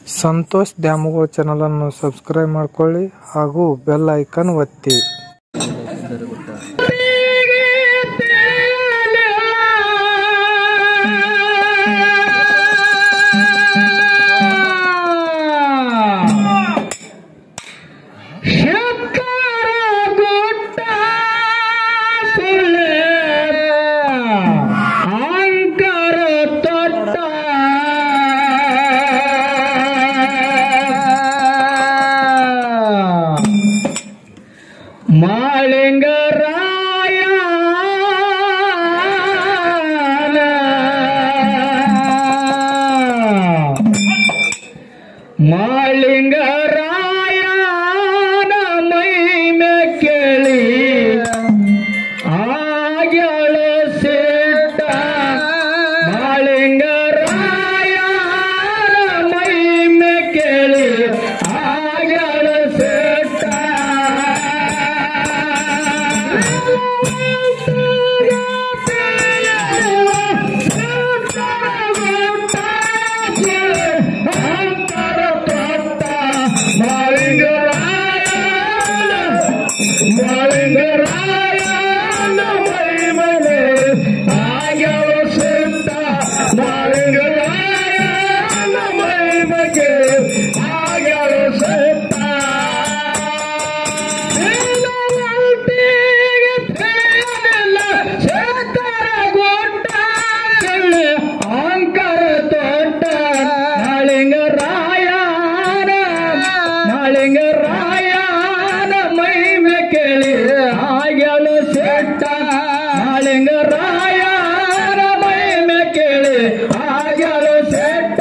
ಸಂತೋಷ್ ದ್ಯಾಮವ್ವ ಚಾನಲನ್ನು ಸಬ್ಸ್ಕ್ರೈಬ್ ಮಾಡ್ಕೊಳ್ಳಿ ಹಾಗೂ ಬೆಲ್ ಐಕನ್ ಒತ್ತಿ ಅಂಕರ ತೊಟ್ಟ ಮಾಳಿಂಗರಾಯ ಮಾಳಿಂಗರಾಯನ ಮೈಮೆ ಕೇಳಿ ಆಗ್ಯಾಳ ಸಿಟ್ಟ ಮಾಳಿಂಗರಾಯನ ಮೈಮೆ ಕೇಳಿ ಆಗ್ಯಾಳ ಸಿಟ್ಟ ಅಂತರ ತೊಟ್ಟ ಮಾಳಿಂಗರಾಯನ ಮಾಳಿಂಗರಾಯನ ಮೈಮನೆ ಆಗ್ಯಾವ ಸಿಟ್ಟ ಮಾಳಿಂಗರಾಯನ ಮೈಮಗೆ ಆಗ್ಯಾವ ಸಿಟ್ಟ ಅಂಕರ ತೋಟ ಮಾಳಿಂಗರಾಯನ ಮಾಳಿಂಗರಾಯನ ಮೈಮೆ ಕೇಳಿ ಆಗ್ಯಾಳ ಸೆಟ್ಟ ಮಾಳಿಂಗರಾಯನ ಮೈಮೆ ಕೇಳಿ ಆಗ್ಯಾಳ ಸೆಟ್ಟ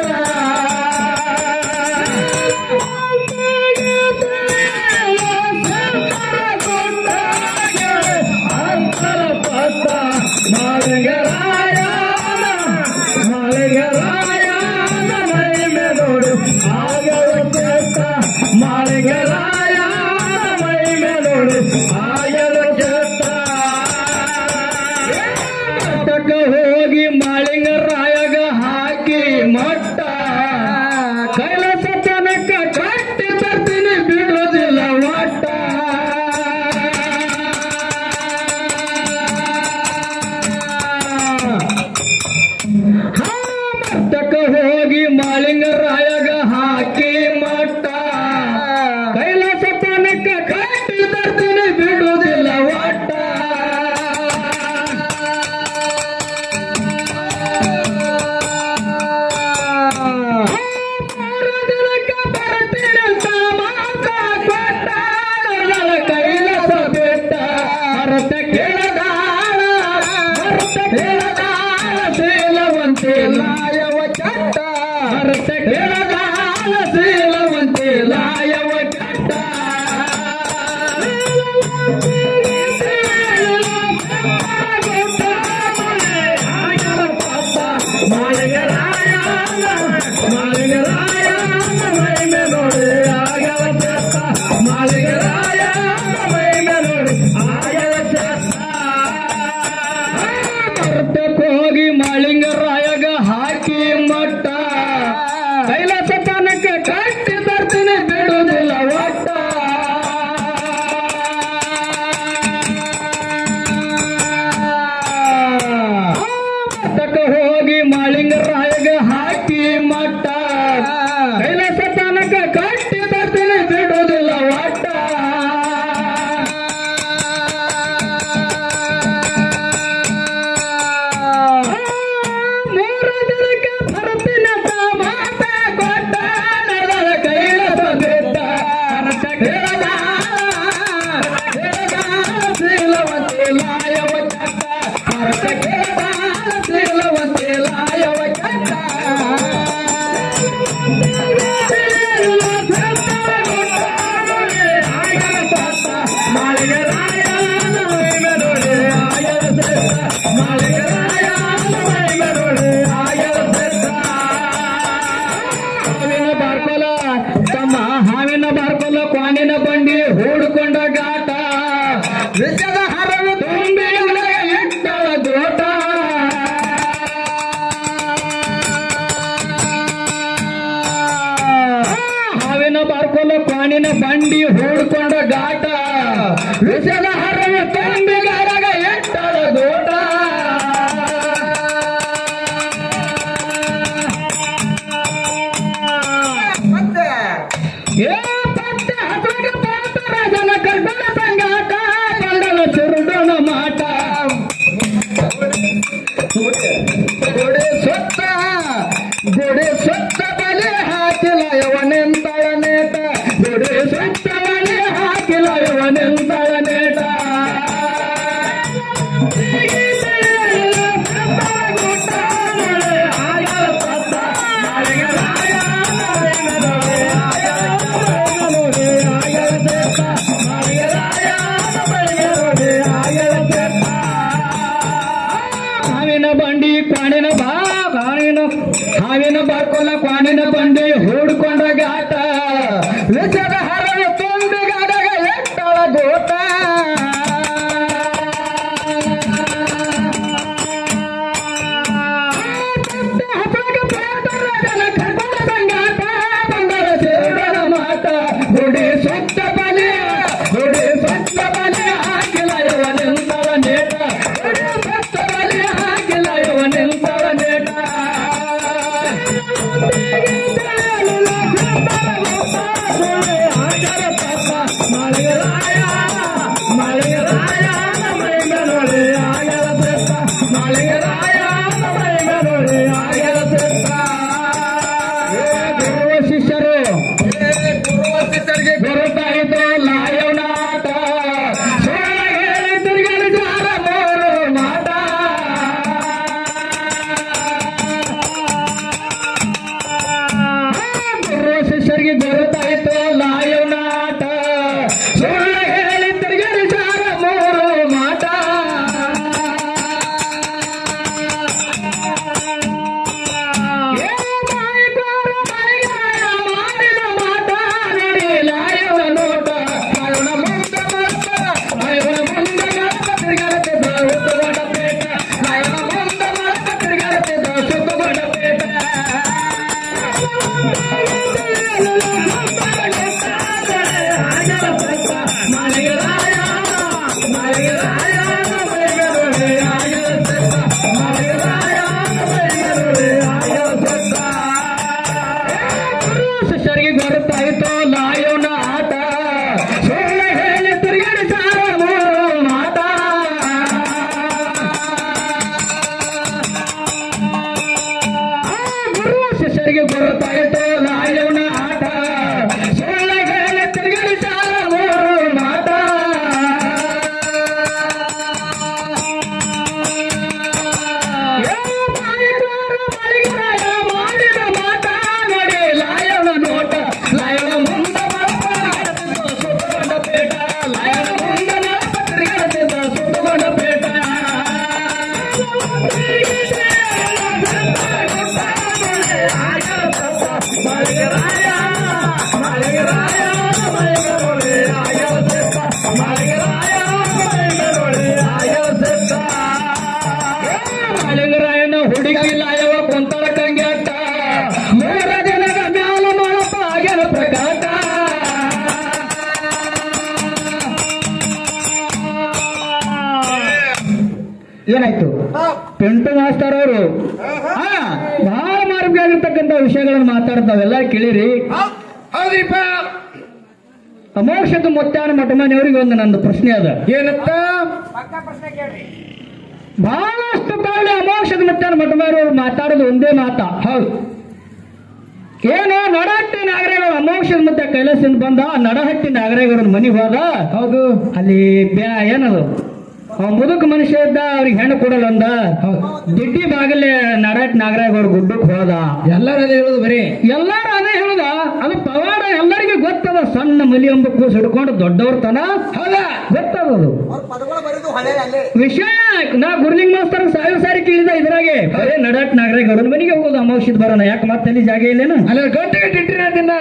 ಅಂತರ ಪತ್ತ ಮಾಳಿಂಗರಾಯನ ಮಾಳಿಂಗರಾಯನ ಮೈಮೆ ನೋಡು ಆಗ್ಯಾಳ ಸೆಟ್ಟ ಮಾಳಿಂಗರಾಯನ ಮೈಮೆ ನೋಡು ಆಗ್ಯಾಳ ಸೆಟ್ಟ ಮಠಕ್ಕ ಹೋಗಿ ಮಾಳಿಂಗರಾಯಗ ಹಾಕಿ ಮಟ್ಟ ಕೈಲಾಸ ತನಕ ಕಟ್ಟಿ ಬರ್ತೀನಿ ಬಿಡೋದಿಲ್ಲ ಒಟ್ಟ ಹಾ, ಮಠಕ್ಕ ಹೋಗಿ ಮಾಳಿಂಗರಾಯಗ ಹಾಕಿ ಮಟ್ಟ ಕೈಲಾಸ ತನಕ ಕಟ್ಟಿ ಬರ್ತೀನಿ ಬಿಡುವುದಿಲ್ಲ ಒಟ್ಟ ಕೈಲಾಸ ಬೆಟ್ಟ ಅರ್ಥ ಕೇಳದಾಳ ಅರ್ಥ ಕೇಳದಾಳ ಶೀಲವಂತೆ ಲಾಯವ ಚಟ್ಟ ಅರ್ಥ ಕೇಳದಾಳ ಶೀಲವಂತೆ ಲಾಯವ ಚಟ್ಟ ಹೋಗಿ ಮಾಳಿಂಗರಾಯಗ ಹಾಕಿ ಮಟ್ಟ ಕೈಲಾಸ ತನಕ ಕಟ್ಟಿ ಬರ್ತೀನಿ ಬಿಡುವುದಿಲ್ಲ ಒಟ್ಟ ಮಠಕ್ಕ ಹೋಗಿ ಮಾಳಿಂಗರಾಯಗ ಹಾಕಿ ಮಟ್ಟ ಕೈಲಾಸ ತನಕ ಕಟ್ಟಿ ಬರ್ತೀನಿ ಬಿಡುವುದಿಲ್ಲ ಒಟ್ಟ ಮೂರು ದಿನಕ್ಕೆ ಬರ್ತೀನಂತ ಮಾತ ಕೊಟ್ಟ ನಡೆದ ಕೈಲಾಸ ಬಿಟ್ಟ ಅರ್ಥ ಕೇಳದ ಶೀಲವಂತೆ ಲಾಯವ ಚಟ್ಟ ಅರ್ಥ ಕೇಳದ ಶೀಲವಂತೆ ಲಾಯವ ಚಟ್ಟ ಹಾವಿನ ಬಾರ್ಕೊಲ ತಮ್ಮ ಹಾವಿನ ಬಾರ್ಕೊಲ ಕ್ವಾನಿನ ಬಂಡಿ ಹೂಡ್ಕೊಂಡ ಗಾಟ ವಿಜಯದ ಹರವು ತುಂಬಿ ಇಟ್ಟಳ ದೋಟ ಹಾವಿನ ಬಾರ್ಕೊಲ ಕ್ವಾಣಿನ ಬಂಡಿ ಹೂಡ್ಕೊಂಡ ಗಾಟ ವಿಷದ ಹರಣ ತುಂಬಿ ಗರಗ ಎಟ್ಟಳ ದೋಟ ಏ ಪಟ್ಟ ಹಸಗ ಪಾತ ರಾಜನ ಕರ್ದನ ಸಂಗಾಟ ಕಂಡನ ಚುರುಡನ ಮಾಟ ಗೋಡೆ ಸೊತ್ತ ಗೋಡೆ ಸೊತ್ತ ಬಲೆ ಹಾಕಿಲ್ಲ ಯವನೆಂತಳ ನೇಟ ಗೋಡೆ ಸೊತ್ತ ಬಲೆ ಹಾಕಿಲ್ಲ ಯವನೆಂತಳ ನೇಟ ಹಾವಿನ ಬಂಡಿ ಕ್ವಾಣಿನ ಬಾ ಹಾವಿನ ಹಾವಿನ ಬಾರ್ಕೊಲ್ಲ ಕ್ವಾಣಿನ ಬಂಡಿ ಹೂಡ್ಕೊಂಡ ಗಾಟ ವಿಷದ ಹರಣ ತುಂಬಿ ಗಾಡಗ ಎಟ್ಟಳ ಗೋಟ ಗುಡಿ ಸುತ್ತ ಬಲೆ ಗುಡಿ ಸುತ್ತ ಬಲೆ ಹಾಕಿಲ್ಲ ಇವನೆಂತವ ನೇಟ ಗುಡಿ ಸುತ್ತ ಬಲೆ ಹಾಕಿಲ್ಲ ಇವನೆಂತವ ನೇಟ ಶಿಷ್ಯರು ಗುರುತಾಯಿತು ಲಾಯವನಾಟ ಹೇಳಿ ತಿರುಗಲಿ ಜಾರ ಮೂರು ಮಾಟ ಗುರು ಶಿಷ್ಯರಿಗೆ ಗುರುತಾಯಿತು ಲಾಯವನಾಟ ಸುಳ್ಳು ಹೇಳಿ ತಿರುಗಲಿ ಜಾರ ಮೂರು ಮಾಟ ಏ ಮಾಯಕೋರ ಮೈಗಾಯ ಮಾಡಿದ ಮಾಟ ನೋಡಿ ಲಾಯವ ನೋಟ ಮಾಯವನ ಮುಂದ ಮತ್ತ ಮಾಯವನ ಮುಂದ ಮತ್ತ ತಿರುಗಾಡುತ್ತಿದ್ದ ಸುತ್ತಗೊಂಡ ಪೇಟ ಮಾಯವನ ಮುಂದ ಮತ್ತ ತಿರುಗಾಡುತ್ತಿದ್ದ ಸುತ್ತಗೊಂಡ ಪೇಟ ಶಿಷ್ಯರಿಗೆ ಗೊತ್ತಾಯಿತು ಲಾಯವನ ಆಟ ಸುಳ್ಳು ಹೇಳಿ ತಿರುಗಾಡಿ ಸಾರ ಮೂರು ಮಾಟ ಗುರು ಶಿಷ್ಯರಿಗೆ ಗೊತ್ತಾಯಿತು ಲಾಯವನ ಆಟ ಸುಳ್ಳು ಹೇಳಿ ತಿರುಗಾಡಿ ಸಾರ ಮೂರು ಮಾಟ ಏ ಮಾಯಕೋರ ಮೈಗಾಯ ಮಾಡಿದ ಮಾಟ ನೋಡಿ ಲಾಯವನ ನೋಟ ಲಾಯವನ ಮುಂದ ಮರಪ ಸುತ್ತಗೊಂಡ ಪೇಟ ಲಾಯವನ ಮುಂದ ಮರಪ ತಿರುಗಾಡುತ್ತಿದ್ದ ಸುತ್ತಗೊಂಡ ಪೇಟ ಮಾಳಿಂಗರಾಯನ ಹುಡುಗಿ ಲಾಯವ ಕುಂತಳ ಕಂಗ್ಯಾಟ ಮೂರ ದಿನದ ಮ್ಯಾಲ ಮಾಡಪ್ಪ ಆಗ್ಯಾನ ಪ್ರಕಾಟ ಏನಾಯ್ತು ಪೆಂಟು ಮಾಸ್ತರ್ ಅವರು ಬಹಳ ಮಾರ್ಗವಾಗಿರ್ತಕ್ಕಂಥ ವಿಷಯಗಳನ್ನು ಮಾತಾಡ್ತಾವೆಲ್ಲ ಕೇಳಿರಿ ಹೌದ್ರಿಪ್ಪ ಅಮೋಕ್ಷದ ಮೊತ್ತಾನ ಮಠಮನೆಯವರಿಗೆ ಒಂದು ನಂದು ಪ್ರಶ್ನೆ ಅದ ಏನತ್ತ ಬಹಳಷ್ಟು ಕಾಲ ಅಮೋಕ್ಷದ ಮತ್ತಾನ ಮಠಮನೆಯವರು ಮಾತಾಡೋದು ಒಂದೇ ಮಾತ ಹೌದು ಏನು ನಡಹಟ್ಟಿ ನಾಗರಿಕರು ಅಮೋಕ್ಷದ ಮತ್ತೆ ಕೈಲಾಸದಿಂದ ಬಂದ ಆ ನಡಹಟ್ಟಿ ನಾಗರಿಕರ ಮನೆಗೆ ಹೋದ ಹೌದು ಅಲ್ಲಿ ಬ್ಯಾ ಏನದು ಅವ ಮುದುಕ ಮನುಷ್ಯ ಇದ್ದ ಅವ್ರಿಗೆ ಹೆಣ್ಣು ಕೊಡಲ್ಲ ಅಂದ ದಿಡ್ಡಿ ಬಾಗಲೇ ನಡಹಟ್ಟಿ ನಾಗರಾಜ್ ಅವ್ರ ಗುಡ್ಡಕ್ಕೆ ಹೋದ ಎಲ್ಲರೂ ಅದೇ ಹೇಳುದು ಬರೀ ಎಲ್ಲಾರು ಅದೇ ಹೇಳುದ ಅದು ಪವಾಡ ಎಲ್ಲರಿಗೂ ಗೊತ್ತದ ಸಣ್ಣ ಮಲಿ ಎಂಬ ಕೂಸು ಹಿಡ್ಕೊಂಡು ದೊಡ್ಡವ್ರ ತನ ಹೌದಾ ಗೊತ್ತದ ಅದು ವಿಷಯ ನಾ ಗುರ್ಲಿಂಗ್ ಮಾಸ್ತರ್ ಸಾವಿರ ಸಾರಿ ಕೇಳಿದ ಇದ್ರಾಗೆ ಬರೇ ನಡಟ್ ನಾಗರಾಜ್ ಗೌಡನ ಮನೆಗೆ ಹೋಗೋದು ಅಮಾವಶ್ಯದ ಬರೋಣ ಯಾಕೆ ಮತ್ತೆ ಅಲ್ಲಿ ಜಾಗ ಇಲ್ಲೇನು ಅಲ್ಲ ಗಟ್ಟಿಗೆ ಇಟ್ಟಿರ ಅದನ್ನ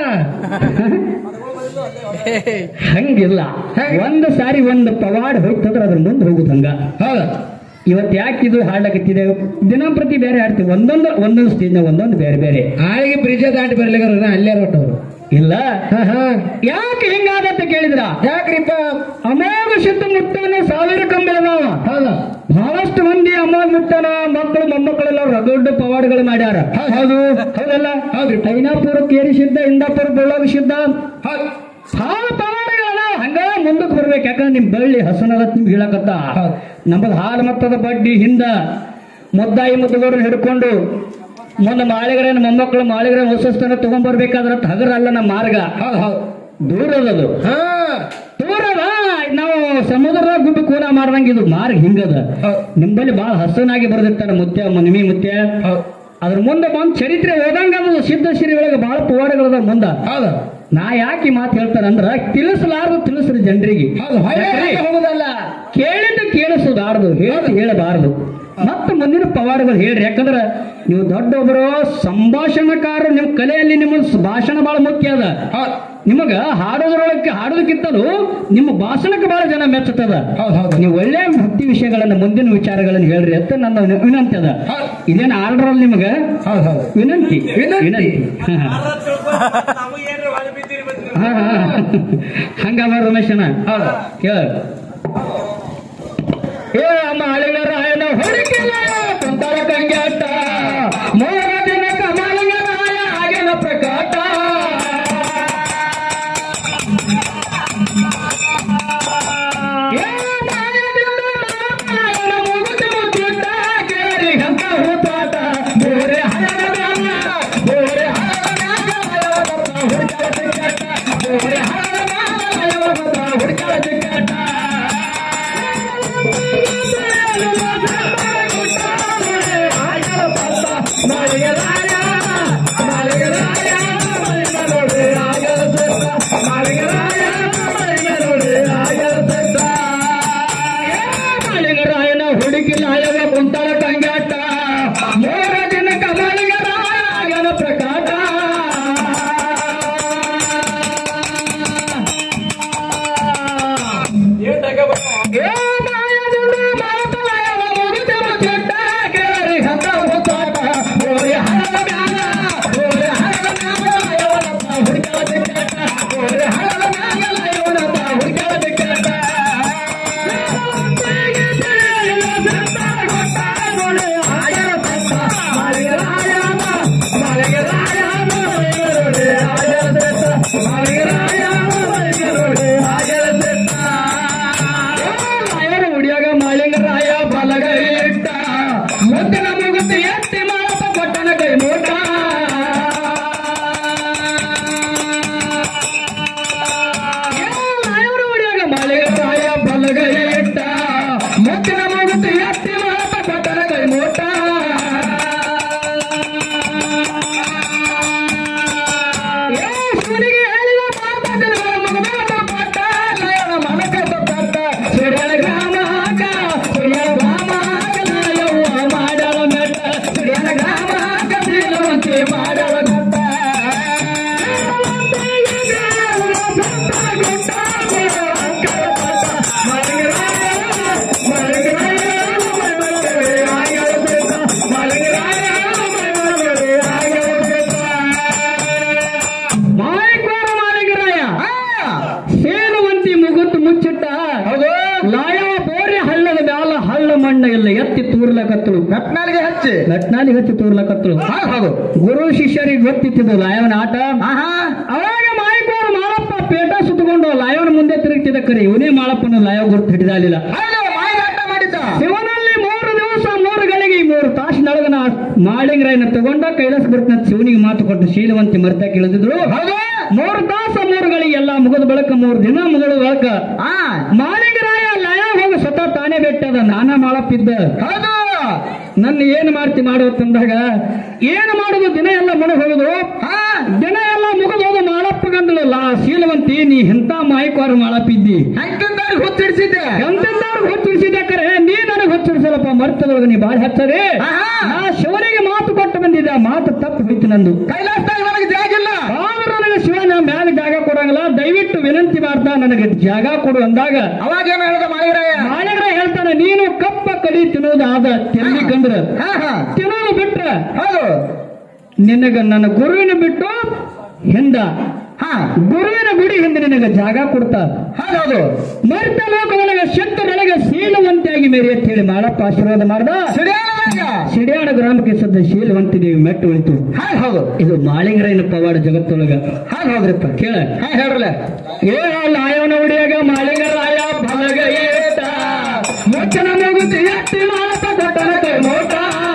ಹಂಗಿಲ್ಲ ಒಂದು ಸಾರಿ ಒಂದು ಪವಾಡ ಹೋಯ್ತಂದ್ರೆ ಅದ್ರ ಮುಂದೆ ಹೋಗುದು ಹಂಗ ಹೌದ ಇವತ್ತು ಯಾಕೆ ಇದು ಹಾಡಕತ್ತಿದೆ ದಿನಂಪ್ರತಿ ಬೇರೆ ಹಾಡ್ತೀವಿ ಒಂದೊಂದು ಒಂದೊಂದು ಸ್ಟೇಜ್ನ ಒಂದೊಂದು ಬೇರೆ ಬೇರೆ ಆಳಿಗೆ ಬ್ರಿಡ್ಜ್ ದಾಟಿ ಬರ್ಲಿಕ್ಕೆ ಅಲ್ಲೇ ಹೊಟ್ಟವ್ರು ಇಲ್ಲ ಯಾಕೆ ಹಿಂಗಾದತ್ತ ಕೇಳಿದ್ರ ಯಾಕ್ರಿಪ್ಪ ಅಮೋಘ ಸಿದ್ಧ ಮುತ್ತನ ಸಾವಿರ ಕಂಬಳದಾವ ಹೌದು ಬಹಳಷ್ಟು ಮಂದಿ ಅಮೋಘ ಮುತ್ತನ ಮಕ್ಕಳು ಮೊಮ್ಮಕ್ಕಳೆಲ್ಲ ದೊಡ್ಡ ಪವಾಡಗಳು ಮಾಡ್ಯಾರ ಹೌದು ಹೌದಲ್ಲ ಹೌದ್ರಿ. ಐನಾಪುರ ಕೇರಿ ಸಿದ್ಧ ಇಂದಾಪುರ ಬೆಳ್ಳೋಗ ಸಿದ್ಧ ಹೌದು ಬಹಳ ಪವಾಡಗಳಲ್ಲ ಹಂಗ ಮುಂದಕ್ಕೆ ಬರ್ಬೇಕು ಯಾಕಂದ್ರೆ ನಿಮ್ ಬಳ್ಳಿ ಹಸನದ ನಿಮ್ಗೆ ಹೇಳಕತ್ತ ಹೌದು. ನಮ್ಮದು ಹಾಲು ಮತ್ತದ ಬಡ್ಡಿ ಹಿಂದ ಮುದ್ದಾಯಿ ಮುದ್ದುಗೋರು ಹಿಡ್ಕೊಂಡು ಮುಂದೆ ಮಾಳಿಗರೇನು ಮೊಮ್ಮಕ್ಕಳು ಮಾಳಿಗರ ಹೊಸಸ್ತನ ತಗೊಂಡ್ಬರ್ಬೇಕಾದ್ರ ಹಗರಲ್ಲ ನಮ್ಮ ಮಾರ್ಗ ಹೌದು ಹೌದು ದೂರದದು ಹಾ ದೂರದ ನಾವು ಸಮುದ್ರದ ಗುಡ್ಡು ಕೂನ ಮಾಡ್ದಂಗ ಇದು ಮಾರ್ಗ ಹಿಂಗದ ಹೌದು. ನಿಂಬಲ್ಲಿ ಬಹಳ ಹಸನಾಗಿ ಬರ್ದಿರ್ತಾರ ಮುತ್ಯ ನಿಮಿ ಮುತ್ಯ ಹೌದು ಅದ್ರ ಮುಂದೆ ಬಂದ್ ಚರಿತ್ರೆ ಓದಂಗ ಅದು ಸಿದ್ಧ ಶ್ರೀ ಒಳಗೆ ಬಹಳ ಪವಾಡಗಳದ ಮುಂದ ಹೌದು ನಾ ಯಾಕೆ ಈ ಮಾತು ಹೇಳ್ತಾರಂದ್ರ ತಿಳಿಸಲಾರ್ದು ತಿಳಿಸ್ರಿ ಜನರಿಗೆ ಹೌದು ಹೊಳೆ ಹೋಗುದಲ್ಲ ಕೇಳಿದ್ದು ಕೇಳಿಸೋದಾರ್ದು ಹೇಳಿ ಹೇಳಬಾರದು ಮತ್ತೆ ಮುಂದಿನ ಪವಾಡಗಳು ಹೇಳ್ರಿ ಯಾಕಂದ್ರ ನೀವು ದೊಡ್ಡೊಬ್ಬರು ಸಂಭಾಷಣಕಾರ ನಿಮ್ಮ ಕಲೆಯಲ್ಲಿ ನಿಮ್ಮ ಭಾಷಣ ಬಹಳ ಮುಖ್ಯ ಅದ ಹೌದು ನಿಮಗ ಹಾಡೋದ್ರೊಳಗೆ ಹಾಡೋದಕ್ಕಿಂತಲೂ ನಿಮ್ಮ ಭಾಷಣಕ್ಕೆ ಬಹಳ ಜನ ಮೆಚ್ಚುತ್ತದ ಹೌದು ಹೌದು ನೀವು ಒಳ್ಳೆ ಭಕ್ತಿ ವಿಷಯಗಳನ್ನ ಮುಂದಿನ ವಿಚಾರಗಳನ್ನು ಹೇಳ್ರಿ ಅಂತ ನನ್ನ ವಿನ- ವಿನಂತಿ ಅದ ಹೌದು. ಇದೇನು ಆರ್ಡರ್ ನಿಮಗ ಹೌದು ಹೌದು ವಿನಂತಿ ವಿನಂತಿ. ಹಾ, ಹಾ. ಹಂಗವ ರಮೇಶನ ಹೌದು ಕೇಳ ಏ ಅಮ್ಮ ಅಳಿಗರ ಆಯನ ಹೊಡಿಕಿಲ್ಲ ಕುಂತಾಳ ಕಂಗ್ಯಾಟ ಮೂರ ದಿನ ಕಮಲಿಗರ ಆಯ ಆಗಿನ ಪ್ರಕಾಟ ಏ ಮಾಯದಿಂದ ಮಾಯನ ಮುಗುದು ಮುಚ್ಚಿಟ್ಟ ಕೇಳಿ ಹಂತ ಹೂತಾಟ ಬೋರೆ ಹಳದ ಬೋರೆ ಹಳದ ಹುಡುಕಾಟ ಬೋರೆ ಹಳದ ಹುಡುಕಾಟ ಮಾಳಿಗರಾಯನ ಹುಡುಕಿಲ್ಲ ಆಯವ ಕುಂತಾಳ ಕಂಗಾಟ ಮೂರ ದಿನ ಕಮಲಿಗರಾಯನ ಪ್ರಕಾಟ ಏ ಮಾಯದಿಂದ ಮಾತಲಾಯವ ಮುಗಿದ ಮುಚ್ಚಿಟ್ಟ ಕೇಳಿ ಹಂತ ಹುತ್ತಾಟ ಗೋರಿ ಹಳದ ಮ್ಯಾಲ ಗೋರಿ ಹಳದ ಮ್ಯಾಲ ಆಯವನಪ್ಪ ಹುಡುಕಾಳ ದಿಕ್ಕಾಟ ಗೋರಿ ಹಳದ ಮ್ಯಾಲ ಆಯವನಪ್ಪ ಹುಡುಕಾಳ ದಿಕ್ಕಾಟ ಹುಡಿಯಾಗ ಮಾಳಿಂಗರಾಯ ಬಲಗ ಇಟ್ಟ ಮುದ್ದಿನ ಮುಗುತ್ತು ಎತ್ತಿ ಮಾಡಪ್ಪ ಕೊಟ್ಟನ ಕೈ ಮೂಟ ರಾಯವರು ಹೊಡಿಯಾಗ ಮಾಳಿಗರಾಯ ಬಲಗ ಇಟ್ಟ ಮುದ್ದಿನ ಮುಗುತ್ತು ಎತ್ತಿ ಮಾಡಪ್ಪ ಕೊಟ್ಟನ ಕೈ ಮೂಟ ಏ ಶಿವನಿಗೆ ಹೇಳಿದ ಮಾತಾಡಿದ ಮಗನಾದ ಪಟ್ಟ ಲಯನ ಮನಕ ಪಟ್ಟ ಸಿರಿಯಳ ಗ್ರಾಮ ಹಾಕ ಸಿರಿಯಳ ಗ್ರಾಮ ಹಾಕ ಲಯವ್ವ ಮಾಡಳ ಮೆಟ್ಟ ಸಿರಿಯಳ ಗ್ರಾಮ ಹಾಕ ಶ್ರೀಲವಂತಿ ಮಾಡಳ ಘಟ್ಟ ಮಾಯಕೋರ ಮಾಲಿಗರಾಯ ಸೇನುವಂತಿ ಮುಗುತ್ತು ಮುಚ್ಚಿಟ್ಟ ಲಾಯ ಬೋರೆ ಹಳ್ಳದ ಮ್ಯಾಲ ಹಳ್ಳ ಮಣ್ಣ ಇಲ್ಲ ಎತ್ತಿ ತೂರ್ಲಕತ್ತಳು ರತ್ನಾಲಿಗೆ ಹಚ್ಚಿ ನಟ್ನಾಲಿ ಹತ್ತಿ ತೂರ್ಲಕತ್ತಳು ಹೌದು ಗುರು ಶಿಷ್ಯರಿಗೆ ಗೊತ್ತಿತ್ತಿದ್ದು ಲಾಯವನ ಆಟ ಅವಾಗ ಮಾಯಕೋರ ಮಾಳಪ್ಪ ಪೇಟ ಸುತ್ತಕೊಂಡು ಲಾಯವನ ಮುಂದೆ ತಿರುಗ್ತಿದ್ದ ಕರೆ ಇವನೇ ಮಾಳಪ್ಪನ ಲಾಯವ ಗುರುತು ಹಿಡಿದಾಲಿಲ್ಲ ಹೌದು ಮಾಯಗಾಟ ಮಾಡಿದ್ದ ಶಿವನಲ್ಲಿ ಮೂರು ದಿವಸ ಮೂರು ಗಳಿಗೆ ಮೂರು ತಾಸಿನೊಳಗನ ಮಾಳಿಂಗರಾಯನ ತಗೊಂಡ ಕೈಲಾಸ ಬರ್ತಾನ ಶಿವನಿಗೆ ಮಾತು ಕೊಟ್ಟು ಶೀಲವಂತಿ ಮರ್ತ ಕೇಳಿದ್ರು ಹೌದು ಮೂರು ತಾಸ ಮೂರು ಗಳಿಗೆ ಎಲ್ಲ ಮುಗಿದ ಬಳಕ ಮೂರು ದಿನ ಮುಗಿದ ಬಳಕ ಹಾ ಮಾಳಿಂಗರಾಯ ಲಯ ಹೋಗಿ ಸ್ವತಃ ತಾನೇ ಬೆಟ್ಟದ ನಾನಾ ಮಾಳಪ್ಪಿದ್ದ ಹೌದು ನನ್ನ ಏನ್ ಮಾಡ್ತಿ ಮಾಡು ತಂದಾಗ ಏನು ಮಾಡುದು ದಿನ ಎಲ್ಲ ಮುಳುಗ್ ಹೋಗುದು ಹಾ ದಿನ ಎಲ್ಲ ಮುಗಿದು ಹೋದ ಮಾಳಪ್ಪ ಗಂದಲಲ್ಲ ಶೀಲವಂತಿ ನೀ ಎಂತ ಮಾಯಕವಾರ ಮಾಳಪ್ಪಿದ್ದಿ ಹಂತಂದಾರಿ ಹುತ್ತಿಡಿಸಿದ್ದೆ ಎಂತೆಂದವ್ರು ಹೊತ್ತಿಡಿಸಿದ ಕರೆ ನೀ ನನಗೆ ಹೊತ್ತಿಡಿಸಲಪ್ಪ ಮರ್ತದೊಳಗೆ ನೀ ಬಾಳ ಹಚ್ಚದೆ ಆಹಾ. ನಾ ಶಿವನಿಗೆ ಮಾತು ಕೊಟ್ಟು ಬಂದಿದ್ದೆ ಆ ಮಾತು ತಪ್ಪು ಹೋಯ್ತು ನಂದು ಕೈಲಾಸದಾಗ ನನಗೆ ಜಾಗಿಲ್ಲ ಆದ್ರೆ ನನಗೆ ಶಿವನ ಮ್ಯಾಲ ಜಾಗ ಕೊಡಂಗಿಲ್ಲ ದಯವಿಟ್ಟು ವಿನಂತಿ ಮಾಡ್ತಾ ನನಗೆ ಜಾಗ ಕೊಡು ಅಂದಾಗ ಅವಾಗ ಏನು ಹೇಳ್ದ ಮಾಳಿಗರಾಯ ಮಾಳಿಗರ ಹೇಳ್ತಾನೆ ನೀನು ಕಪ್ಪ ಕಡಿ ತಿನ್ನೋದು ಆದ ತೆಲ್ಲಿ ಕಂದ್ರ ಹಾ ಹಾ ತಿನ್ನೋದು ಬಿಟ್ರ ಹೌದು ನಿನಗ ನನ್ನ ಗುರುವಿನ ಬಿಟ್ಟು ಹಿಂದ ಹಾ ಹಾ ಗುರುವಿನ ಗುಡಿ ಹಿಂದೆ ನಿನಗೆ ಜಾಗ ಕೊಡ್ತಾ ಹೌದೌದು ಮರ್ತ ಲೋಕದೊಳಗೆ ಶಕ್ತರೊಳಗೆ ಶೀಲವಂತಿಯಾಗಿ ಮೇರಿ ಅಂತ ಹೇಳಿ ಮಾಳಪ್ಪ ಆಶೀರ್ವಾದ ಮಾಡ್ದ ಸಿಡಿಯಾಳದಾಗ ಸಿಡಿಯಾಡ ಗ್ರಾಮಕ್ಕೆ ಸದ್ದ ಶೀಲವಂತಿ ದೇವಿ ಮೆಟ್ಟು ಉಳಿತು ಹೌದು ಹೌದು ಇದು ಮಾಳಿಂಗರೈನ ಪವಾಡ ಜಗತ್ತೊಳಗ ಹೌದು ಹೌದ್ರಿಪ್ಪ ಕೇಳ ಹಾ ಹೇಳ್ರಲ್ಲ ಏ ಲಾಯವನ ಉಡಿಯಾಗ ಮಾಳಿಂಗರಾಯ ಬಲಗ ಏಟ ಮುಚ್ಚನ ಮಗುತಿ ಎತ್ತಿ ಮಾಳಪ್ಪ ಕೊಟ್ಟನ ಕೈ ಮೋಟ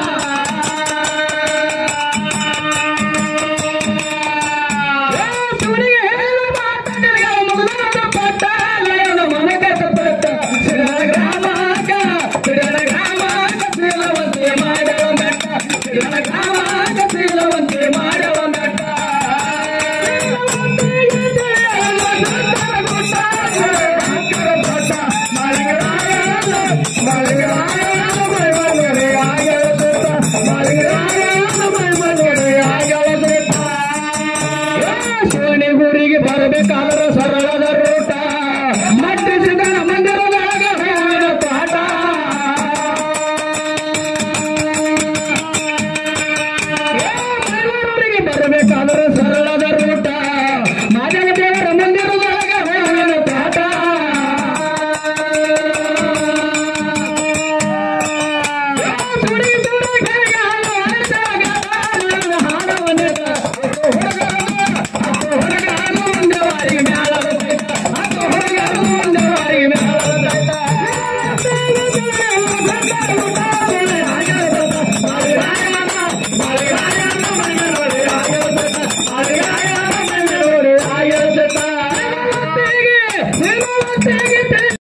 ಏ ಶಿವನಿಗೆ ಹೇಳು ಮಾತಂದಿರಿಗೆ ಮುಗಿದ ಪಟ್ಟ ಲಯನ ಮನಕ ತಪ್ಪಟ್ಟ ಸಿಡಲ ಗ್ರಾಮಕ ಸಿಡಲ ಗ್ರಾಮಕ ಶೀಲವಂತಿ ಮಾಡವ ಮೆಟ್ಟ ಸಿಡಲ ಗ್ರಾಮಕ ಶೀಲವಂತಿ ಮಾಡವ ಮೆಟ್ಟ ಶಿವನಿಗೂರಿಗೆ ಬರಬೇಕಾದ್ರೆ ಸರಳದ ರೂಟ ಮಟ್ಟಿಸಿದ ಮಂದಿರದೊಳಗೆ ಹೂವಿನ ತೋಟ ಬೆಂಗಳೂರಿಗೆ ಬರಬೇಕಾದ್ರೆ ಸರಳದ ರೂಟ ಮಾದವ ದೇವರ ಮಂದಿರದೊಳಗೆ ಹೂವಿನ ತೋಟ ತುಡಿ ತುಡಿ ಕೈಗೆ ಹಾಲು ಹರಿದಾಗ ಹಾಡವನಿತ. ಹತ್ತು ಹುಡುಗರು ಮುಂದೆ ವಾರಿಗೆ ಮ್ಯಾಲದ ಸೈತ. ಹತ್ತು ಹುಡುಗರು ಮುಂದೆ ವಾರಿಗೆ ಮ್ಯಾಲದ ಸೈತ.